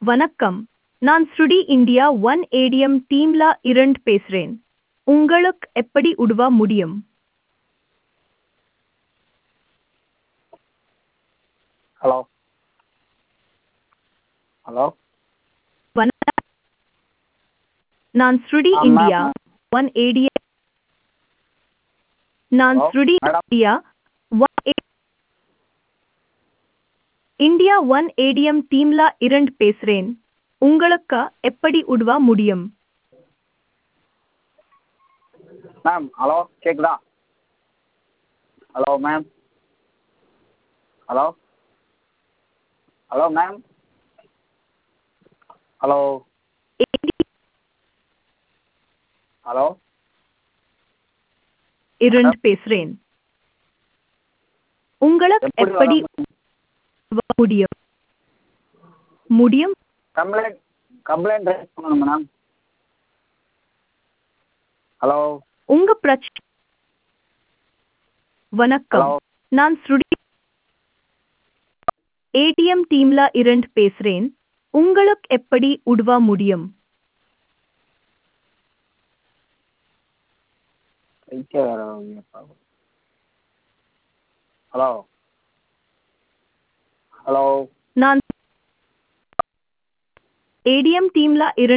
வணக்கம் நான் ஸ்ருடி இந்தியா ஒன் ஏடிஎம் டீம்ல இருந்து பேசுறேன் உங்களுக்கு எப்படி உதவ முடியும் ஹலோ ஹலோ வணக்கம் நான் ஸ்ருடி ஆ, இந்தியா ma'am. ஒன் ஏடிஎம் நான் Hello, Shruti madam. India one India one ATM டீம்ல இருந்து பேசுறேன் உங்களுக்கு எப்படி உதவ முடியும் மேம் ஹலோ கேட்குதா hello ma'am hello hello ma'am hello hello இருந்து பேசுறேன் உங்களுக்கு எப்படி எப்படி உதவ முடியும் முடியும் கம்ப்ளைண்ட் கம்ப்ளைண்ட் ரைஸ் பண்ணணும் மேடம் ஹலோ உங்க பிரச்சனை வணக்கம் ஹலோ நான் ஸ்ருடி ஏடிஎம் டீம்ல இருந்து பேசுறேன் உங்களுக்கு எப்படி உதவ முடியும் வைக்க வேற ஹலோ ஹலோ நான் ஏடிஎம் டீம்ல இருந்து